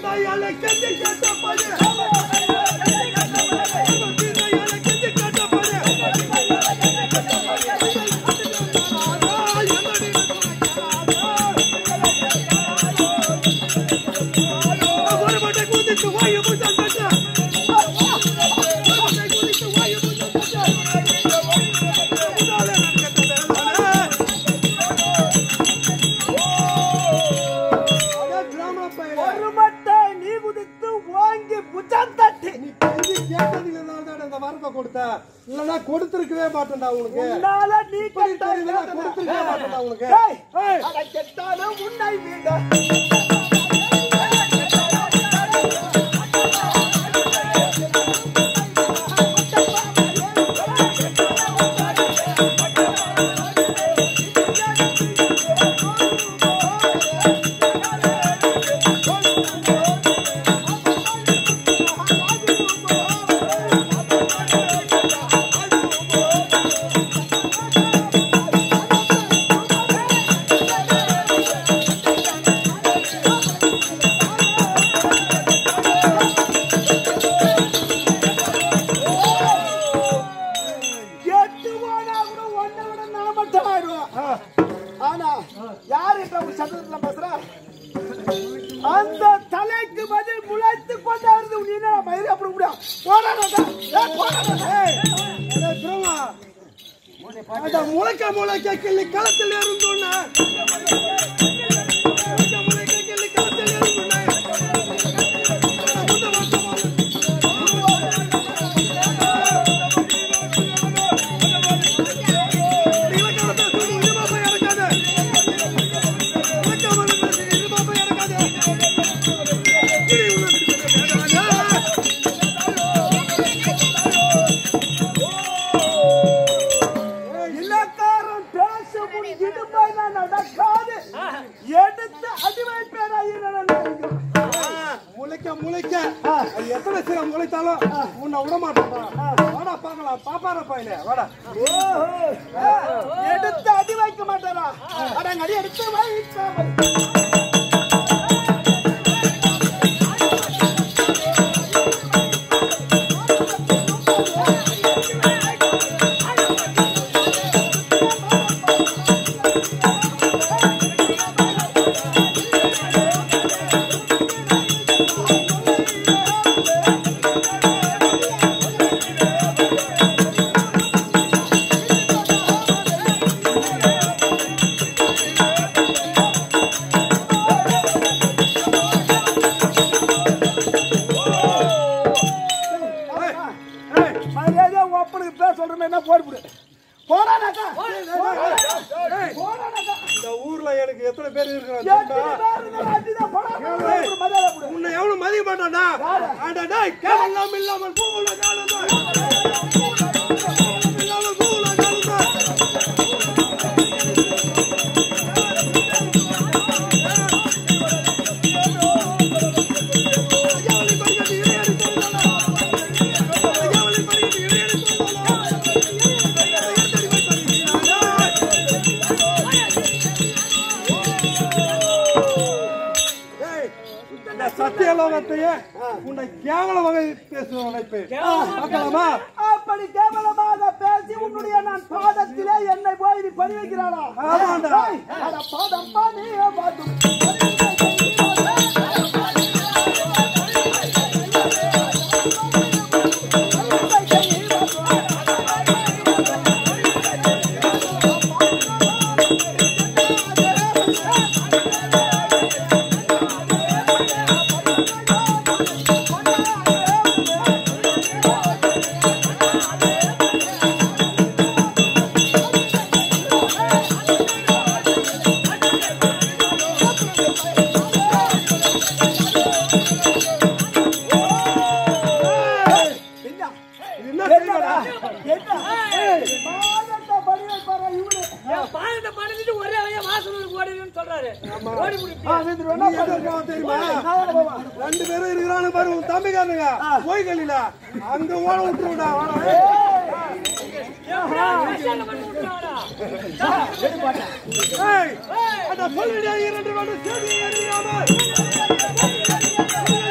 தந்தையால கெஞ்சி கேட்ட பையன் தந்தையால கெஞ்சி கேட்ட பையன் ஒரு மட்டை குதித்து வாயு முத்தம் தட்ட ஒரு மட்டை குதித்து வாயு முத்தம் தட்ட உன்னாலே நான் கெட்டவன் அதான் பிராமண பையன் ஒரு மட்டை நீ குதித்து ஓங்கி புஜம் தட்டி நீ கெஞ்சி கேட்டதுனால தான் இந்த வரத்தை கொடுத்த இல்லைன்னா கொடுத்திருக்கவே மாட்டேன்டா உனக்கு உன்னால நீ இப்படி கெட்ட தெரியுதுன்னா வேதனை. கொடுத்திருக்கவே மாட்டேன்டா உனக்கு ஏய், ஏய். அட கெட்டாலும் உன்னை விட எட்டு போனா கூட ஒன்னை விட நான் மட்டும் ஆயிடுவேன் ஆனா யார் இப்ப உங்க சத்தத்துல பேசுற அந்த தலைக்கு பதில் முளைத்து கொண்டு வருது நீ என்ன மயிறு அப்படி முடியும் போடாடா ஏய் போடாடா ஏய் அடே பிரமா அட முளைக்க முளைக்க கிள்ளி களத்தில் இருந்தோன்னு முளைக்க முளைக்க கிள்ளி களத்தில் இருந்தோன்னு இலக்காரம் பேச முன் இடும்பை நான் நடக்காது எடுத்து அடி வைப்பேன் முளைக்க முளைக்க அது எத்தனை சில முளைத்தாலும் உன்னை விட மாட்டேன் வாடா பார்க்கலாம் பாப்பார பையனே வாடா எடுத்து அடி வைக்க மாட்டாரா அடங்கடி எடுத்து வைக்க மரியாதையா ஒப்பனுக்கு பேர் சொல்றேன் என்ன போடுபிடு போடானாக்கா போடானாக்கா இந்த ஊர்ல எனக்கு எத்தனை பேர் எத்தனை இருக்கிறாங்க பேர் இருந்தாலும் அடிதான் போடா மரியாதை கொடு உன்னை எவனும் மதிக்க மாட்டான்டா ஆண்டா டேய் கேவலம் இல்லாமல் பூவுல காலந்தா இல்லாமல் பூவுல காலந்தா ஐயாவளி பறிக்கட்டு இடையடி தோன்றலா. ஐயாவளி பறிக்கட்டு இடையடி தோன்றலா. ஐயத்தடி போய் பறிக்கிறானே. ஏய், இந்த சத்தியலோகத்தையே உன்னை கேவல வகை பேசுவ நினைப்பு பார்க்கலாமா அப்படி கேவலமாக பேசி உன்னுடைய நான் பாதத்திலே என்னை போய் நீ பணி வைக்கிறாளா ஆமாண்டா. ஏய், அட பாதம் பாதி பாதும் என்ன என்ன செய்யடா என்ன ஏய், பாதத்தை பணி வைப்பாரா இவரு என் பாதத்தை படுத்துட்டு ஒரே வழியா வாசலுக்கு ஓடுதுன்னு சொல்றாரு ஓடி முடிப்பு ஆ, வீந்துரு, நீ என்ன எங்க பண்றது? இருக்கான் தெரியுமா நான் போவா ரெண்டு பேரும் இருக்கிறானு பாரு உன் தம்பிக்காரனுங்க போய் கழில அங்க ஓட விட்டுருடா வாடா ஏய் அட சொல்லுடா இரண்டு வேணும் சேதி அறியாம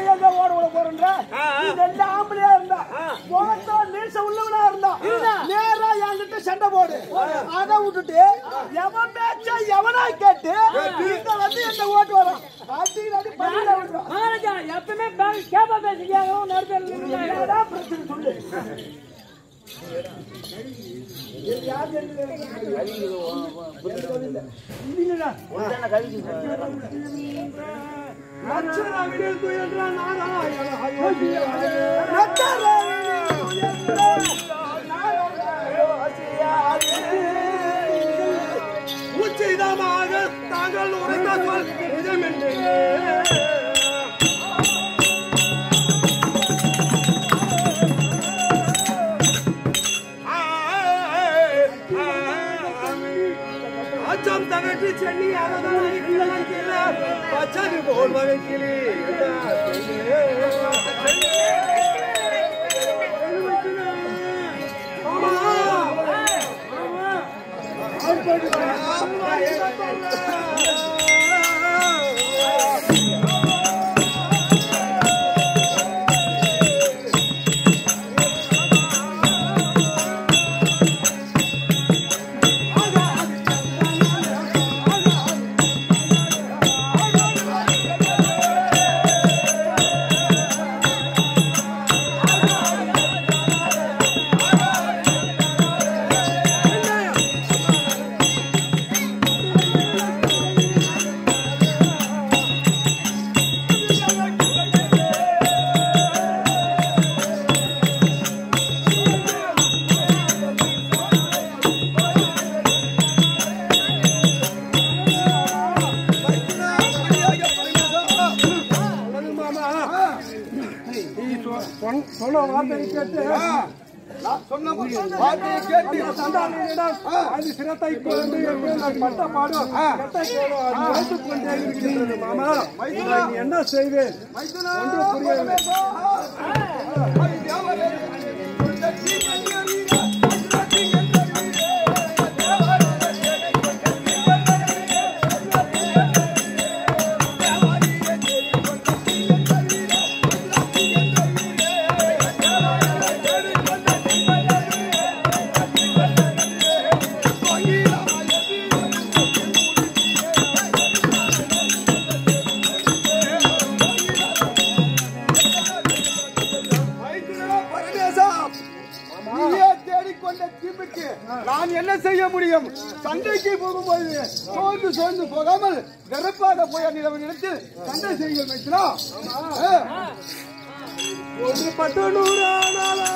எங்க ஓட ஓட போறன்ற நீ ரெண்டு ஆம்பளையா இருந்தா முகத்தோ நீச உள்ளவனா இருந்தா நேரா என்கிட்ட சண்டை போடு அதை விட்டுட்டு எவன் பேச்சா எவனா கேட்டு இங்க வந்து என்ன ஓட்டு வரான் அடிக்கு அடி பண்ணிட விடுறான் மகாராஜா எப்பவுமே பே- கேப்பா பேசிக்காக நடுத்தல் என்னடா பிரச்சனை சொல்லு இது யார் தெரிஞ்சது? இல்லைங்கடா. லட்சண விடியல் துயன்ற நாராயண அயோத்தியா உச்சிதமாக தாங்கள் உரைத்த சொல் நிஜமென்றே அச்சம் தகட்டி சென்னி அதனால் பச்சது போல் வகைக்கிளி சொன்ன வார்த்தையை கேட்டு சொன்ன வார்த்தையை கேட்டு அந்த சண்டாளியிடம் அது சிரத்தை கொண்டு என்று நான் பட்ட பாடும் கெட்ட கேடும் அது வைத்துக் கொண்டே இருக்கின்றது மாமா இதை நீ என்ன செய்வேன் ஒன்று புரியவில்லை நீயே தேடிக்கொண்ட தீமைக்கு நான் என்ன செய்ய முடியும் சண்டைக்கு போகும்போது சோர்ந்து சோர்ந்து போகாமல் வெறுப்பாக போய் நிலவனிடத்தில் சண்டை செய்யுங்கள் மைத்ரா ஆ. ஒன்று பட்டு நூறானாலா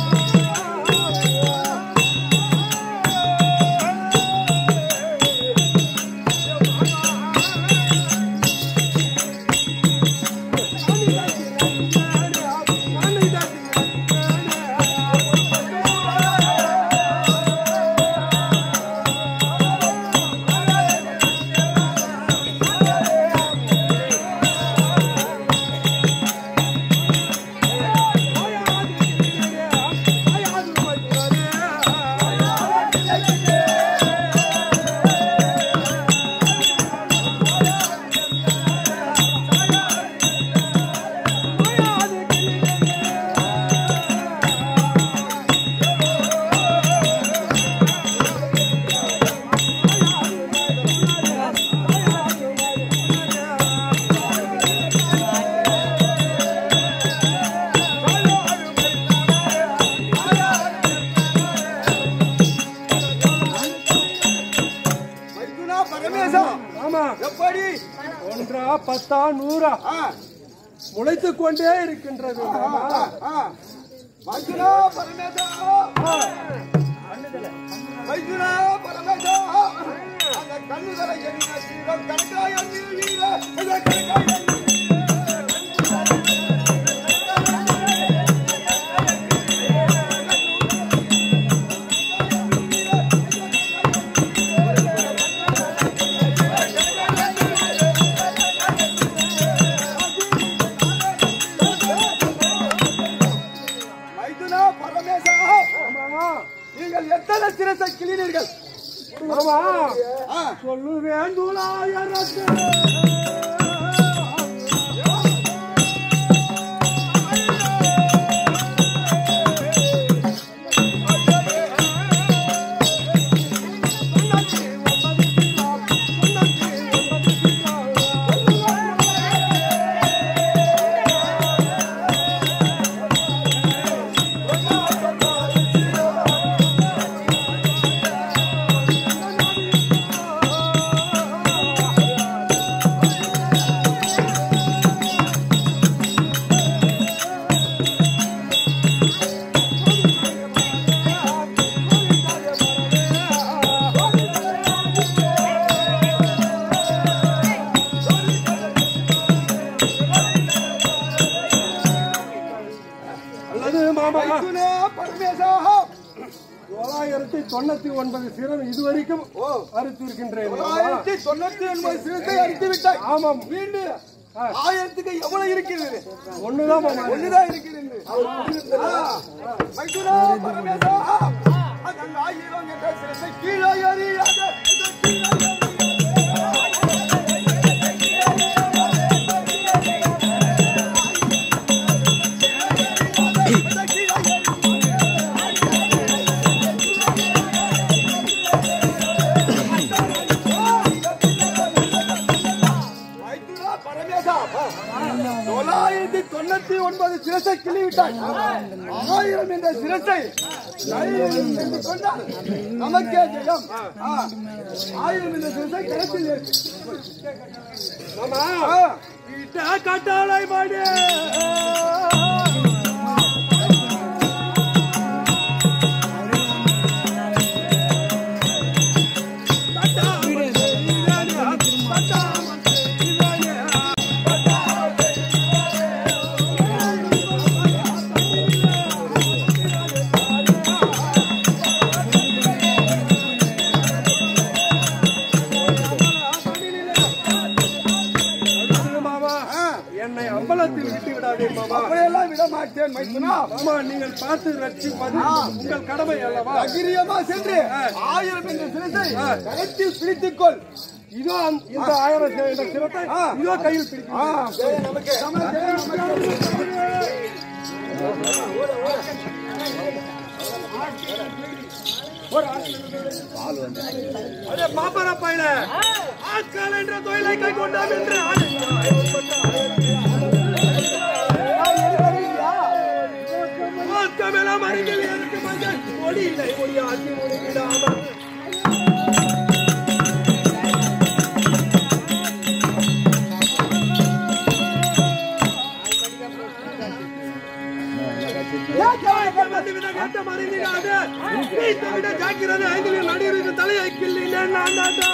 மைத்துனா பரமேசா ஆமா எப்படி ஒன்றா பத்தா நூறா ஆ, முளைத்துக் கொண்டே இருக்கின்றது ஆ, மாமா ஆ, ஆ. மைத்துனா பரமேசா மைத்துனா பரமேசா அந்த கண்ணுகளை என்ன சீரம் கணக்காய் அண்ணி வீர அந்த கணக்காய் அண்ணி மைத்துனா பரமேசா ஆமா நீங்கள் எத்தனை சிரசை கிளீனீர்கள் ஆமா ஆ, சொல்லுவேன் துலாயரசே மாமா மைத்துனா பரமேசா தொள்ளாயிரத்தி தொண்ணூத்தி ஒன்பது சிரம் இதுவரைக்கும் அறுத்திருக்கின்றேன் மாமா. தொள்ளாயிரத்தி தொண்ணூத்தி ஒன்பது சிறுத்தை அடித்து விட்டாய் ஆமாம் மீண்டும் ஆயிரத்துக்கு எவ்வளவு இருக்கிறது ஒண்ணுதான் மாமா ஒண்ணுதான் இருக்கிறது ஆ, மைத்துனா பரமேசா அதன் ஆயிரம் என்ற சிறுத்தை கீழே எறியாத கீழே மைத்துனா பரமேசா தொள்ளாயிரத்தி தொண்ணூத்தி ஒன்பது சிரசை கிள்ளிவிட்டாய் ஆயிரம் என்ற சிரசை கையில் எடுத்துக் கொண்டால் நமக்கே ஜெயம் ஆ, ஆயிரம் என்ற சிரசை கருத்தில் இருக்கு மாமா ஆ, இட்ட கட்டாளை மாடு மாமா என்னை அம்பலத்தில் விட்டு விடாதே மாமா அப்படியெல்லாம் விட மாட்டேன் மைத்துனா மாமா நீங்கள் பார்த்து ரட்சிப்பது உங்கள் கடமை அல்லவா அகிரியமா சென்று ஆயிரம் என்ற சிரசை கரத்தில் பிடித்துக் கொள் இதோ அந்த- இந்த ஆயிரம் சே- இந்த சிரத்தை இதோ கையில் பிடிக்கும் ஆ, ஜெயம் நமக்கு ஜெயம் நமக்கு. அதே பாப்பர பையன ஆட்கள் என்ற தொழிலை கை கொண்டாம் என்று மொத்தமெல்லாம் அறிஞர் எனக்கு மஞ்சள் ஒளி இல்லை ஒளி ஆட்சி முடிவிடாமல் வந்துவிட கேட்டம் அறிந்திடாது வீட்டை விட ஜாக்கிரதை ஐந்தில் நடிகருக்கு தலையை கிள்ளி நான் தாண்டா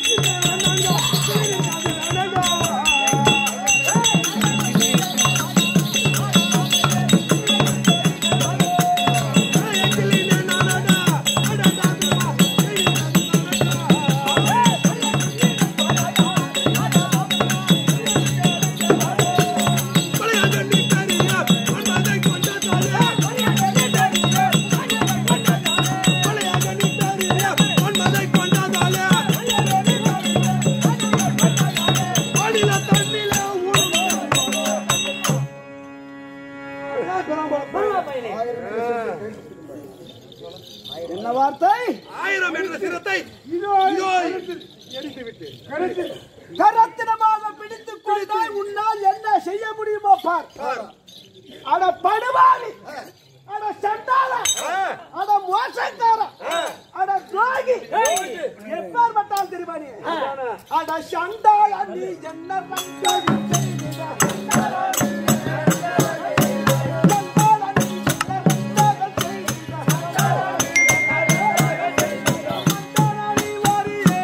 என்ன வார்த்தை ஆயிரம் என்ற சிரத்தை இதோ இதோ எரித்து விட்டு கரத்தினமாக பிடித்துக் கொண்டால் உன்னால் என்ன செய்ய முடியுமோ பார் அட படுவாளி அட சண்டாள அட மோசக்கார அட துரோகி எப்பேர் பட்டால் தெரியுமா நீ அட சண்டாள நீ என்ன ரங்கடி செய்திட? சண்டாள நீ என்ன ரங்கடி செய்திட? சண்டாளி வாரியே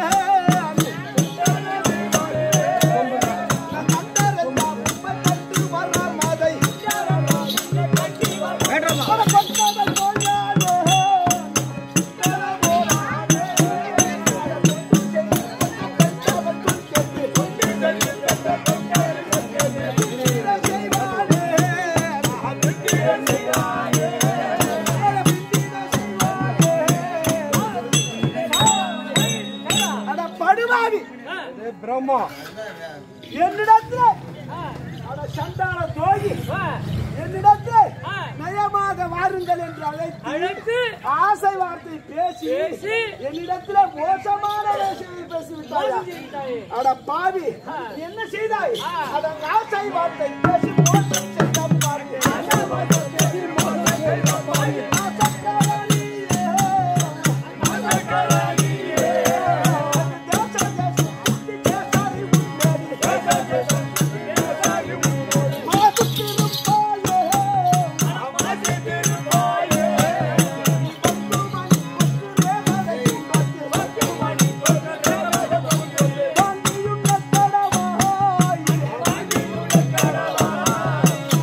படுவாவி பிரம்மா என்னிடத்துல அட சண்டாள துரோகி என்னிடத்துல நயமாக வாருங்கள் என்று அழைத்து அழைத்து ஆசை வார்த்தை பேசி பேசி என்னிடத்துல மோசமான விஷயத்தை பேசிவிட்டாயா செய்தாயே. அட பாவி நீ என்ன செய்தாய் அட ஆசை வார்த்தை பேசி மோசம் செய்த பாவி ஆசை வார்த்தை பேசி மோசம் செய்த பாவி ஆசைக்காரனியே. ஆசைக்காரனியே. தேச தேச புத்தி தேசாரி முன்னேறி. தேச தேச புத்தி தேசாரி முன்னேறி. மாசுத்திருப்பாயே. மாசுத்திருப்பாயே. பத்து மணி பத்து ரேகலை பத்து பத்து மணி பத்து ரேகலை பத்து. வாங்கியுள்ள கடவாய். வாங்கியுள்ள கடவாய்.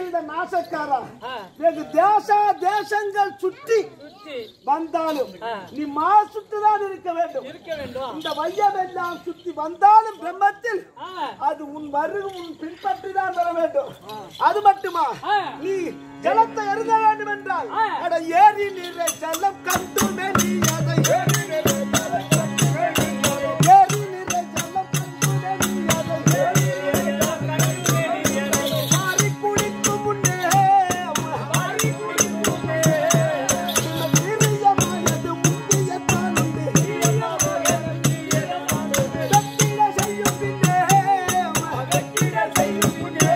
செய்த நாசக்காரா ஆ. வெகு தேச தேசங்கள் சுற்றி சுத்தி வந்தாலும் ஆ. நீ மா சுட்டுதான் இருக்க வேண்டும் இருக்க வேண்டும் இந்த வையம் எல்லாம் சுத்தி வந்தாலும் பிரம்மத்தில் ஆ. அது உன் வருகும் உன் பின்பற்றி தான் வர வேண்டும் அது மட்டுமா ஆ. நீ ஜலத்தை அருந்த வேண்டும் என்றால் ஆ. அட ஏரி நீரை ஜலம் கண்டுமே நீ அதை ஏரி நீரை ஜலம் கண்டுமே நீ அதை. ஏரி நீரை ஜலம் கண்டுமே நீ அதை. ஏரி நீரை ஜலம் கண்டுமே நீ அதை. மாறி குடிக்கும் முன்னே மாறி குடிக்கும் முன்னே வீரியமாயது முந்திய தானுண்டு. வெற்றிட செய்யும் பின்னே வெற்றிட செய்யும் முன்னே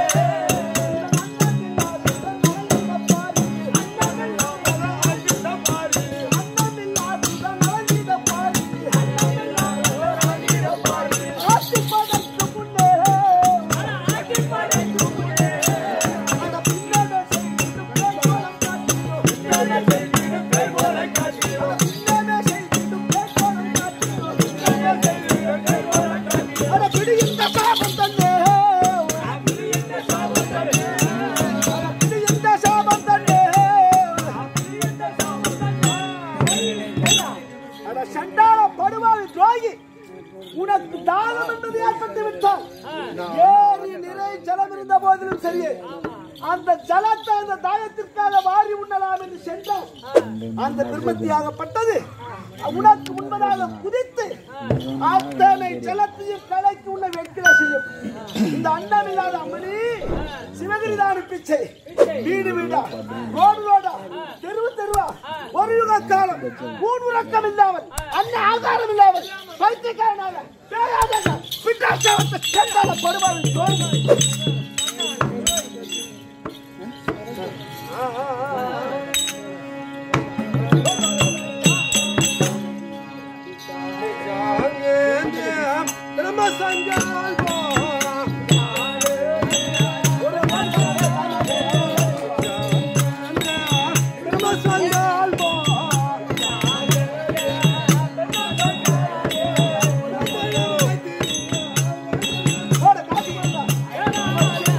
பிடித்த சாபம் தன்னே பிடித்த சாபம் தன்னே அட சண்டாள படுவாவி துரோகி உனக்கு தாகம் என்பது ஏற்பட்டு விட்டால் ஏரி நிறை ஜலம் இருந்த போதிலும் சரி அந்த ஜலத்தை அந்த தாயத்திற்காக வாரி உண்ணலாம் என்று சென்றால் அந்த திருமத்தியாகப்பட்டது உனக்கு முன்பதாக குதித்து அத்தனை ஜலத்தையும் கலைக்கு உன்னை வெட்கிற செய்யும் இந்த அண்ணம் இல்லாத அம்மணி சிவகிரிதான பிச்சை வீடு வீடா ரோடு ரோடா தெருவு தெருவா ஒரு யுக காலம் ஊன் உறக்கம் இல்லாமல் அன்ன ஆதாரம் இல்லாமல் பைத்தியக்காரனாக பேயாதாக பிட்டாசாவத்தை கேட்டால படுவார்கள் தோல்வி போட காசு போடா.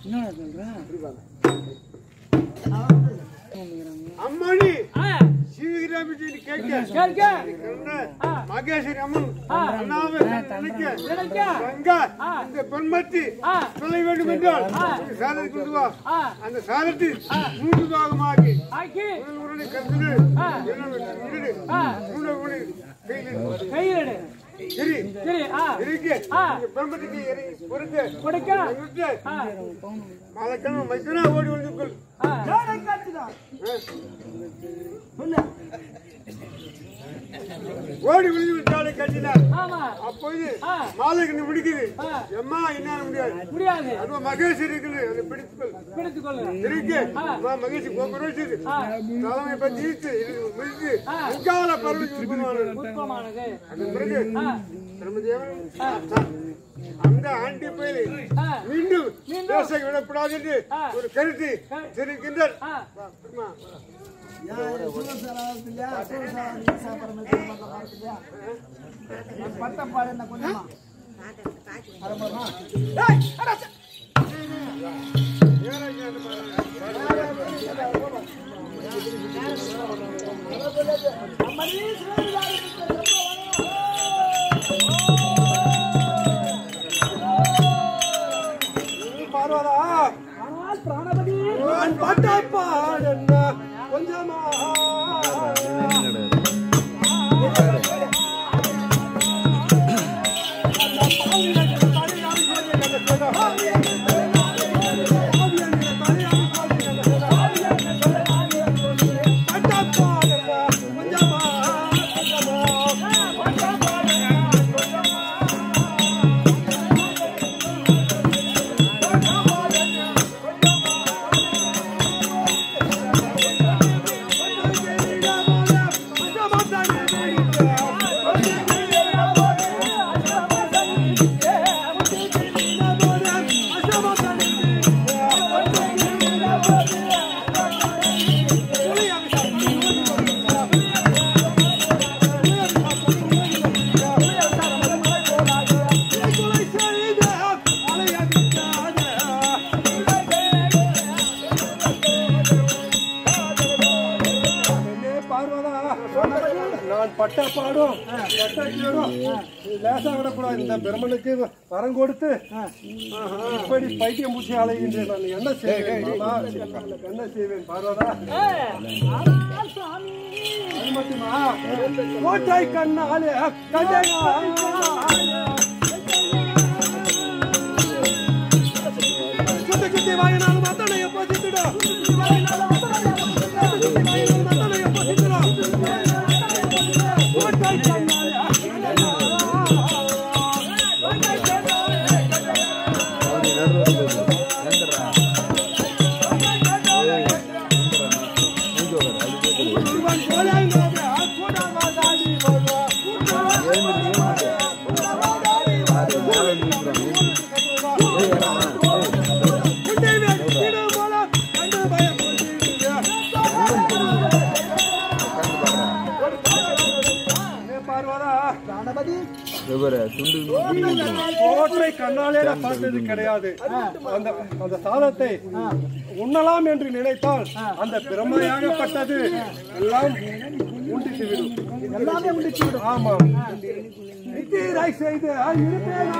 அம்மணி ஆ, சீக்கிரம் கேட்க கேட்க என்ன? மகேஸ்வரி அம்மன் அண்ணாவை நினைக்க நினைக்க கங்கா இந்த பெண்மத்தி ஆ. சொல்ல வேண்டும் என்றால் ஒரு சாதனை கொண்டு வா ஆ. அந்த சாதத்தை மூன்று பாகமாகி ஆக்கி முதல் உருளை கருத்துடு ஆ. இரண்டாவது இருடு ஆ. மூன்றாவது உருளை கையில் கையில் எடு சரி சரி ஆ இருக்கு ஆ. இந்த பெண்மத்திக்கு இறை பொறுத்து கொடுக்க விட்டு ஆ மலைக்கணும் மைக்கனா ஓடி வந்து கொள் ஆ யாரை காட்டுதான் சொல்லு ஓடி விழுந்து விட்டாலே கட்டினார் ஆமா அப்போது ஆ. மாலை கண்ணு முடிக்குது ஆ. எம்மா என்ன முடியாது முடியாது அதுவும் மகேஷ் இருக்குது அதை பிடித்துக்கொள் பிடித்துக் கொள்ளு இருக்கு அம்மா மகேஷ் கோபுரோசிது ஆ தலைமை பத்தி இழுத்து இது முடித்து ஆ. முக்கால பருவத்து உருவானது புஷ்பமானது அதன் பிறகு ஆ பிரம்மதேவன் அந்த ஆண்டி போய் ஆ மீண்டும் பேச விடக்கூடாது என்று ஆ. ஒரு கருத்து தெரிவிக்கின்றார் ஆ வா, பெருமா. யாரு சூரசாரா இல்லையா சூரசாரா ஈசா பரமேஸ்வரன் மகா பார்த்துட்டியா நான் பட்டம் பாடு என்ன கொஞ்சமா அரம்பமா ஏய் அட ச- அம்மனி சிவகாமி பார்வதா ஆனால் பிராணபதி நான் பாட்ட பாடன்னா கொஞ்சமா பார்வதா நான் பட்ட பாடும் பட்ட கேடும் லேசா விடக்கூடாது இந்த பிரம்மனுக்கு வரம் கொடுத்து இப்படி பைத்தியம் பூச்சி அலைகின்றேன் நான் என்ன செய்வேன் மாமா? என்ன செய்வேன் பார்வதா ஆனால் சாமி அது மட்டுமா கோட்டை கண்ணாலே கண்டனா சுத்தி சுத்தி வாங்கினாலும் அத்தனை எப்போ சித்துடும் சுத்தி வாங்கினாலும் அத்தனை எப்போ சித்துடும் கோட்டை கண்ணாலே இவன் கொலையிலே கூடவாதாடி வருவா உன்னை வெட்டிடும் போல கண்டு பயப்படுகிறீங்க. ஏ பார்வதா, பிராணபதி கோட்டை கண்ணாலே நான் பார்த்தது கிடையாது அந்த அந்த சாதத்தை உண்ணலாம் என்று நினைத்தால் அந்த பிரமையாகப்பட்டது எல்லாம் உண்டித்து விடும் எல்லாமே முடிச்சு விடும் ஆமாம் நித்திரை செய்து இருப்பேனா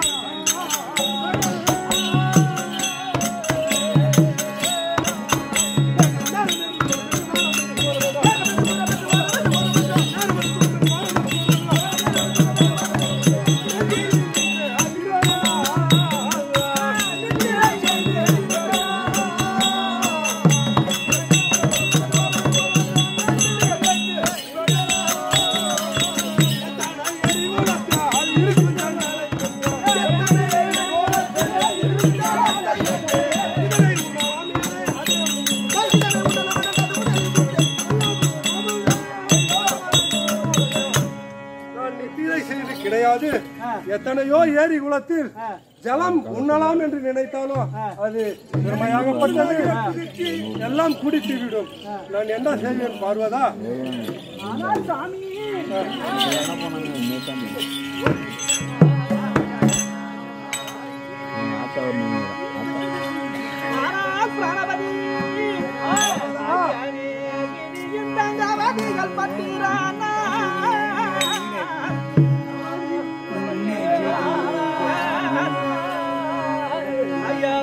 நான் நித்திரை செய்து கிடையாது எத்தனையோ ஏரி குளத்தில் ஜலம் உண்ணலாம் என்று நினைத்தாலும் அது பெருமையாகப்பட்டது எல்லாம் குடித்து விடும் நான் என்ன செய்வேன் பார்வதா ஆனால் சாமி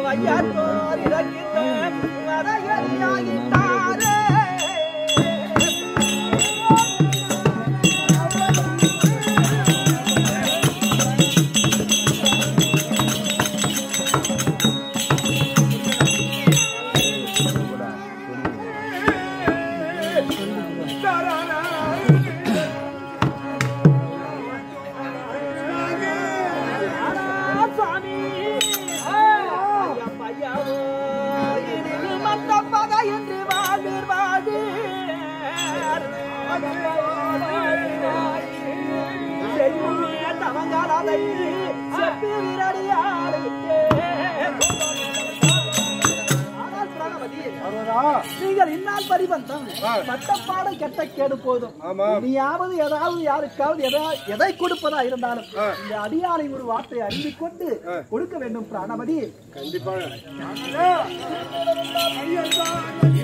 வையாற்றோர் இறக்கிட்ட வரையறியாகிட்டாரே அடடா. நீங்கள் இன்னால் பரிபந்தம் ஆ. பட்டப்பாடு கெட்ட கேடு போதும் ஆமா. நீயாவது ஏதாவது யாருக்காவது எதா- எதை கொடுப்பதா இருந்தாலும் ஆ. இந்த அடியானை ஒரு வார்த்தை அறிந்து கொண்டு ஆ. கொடுக்க வேண்டும் பிராணபதி கண்டிப்பாக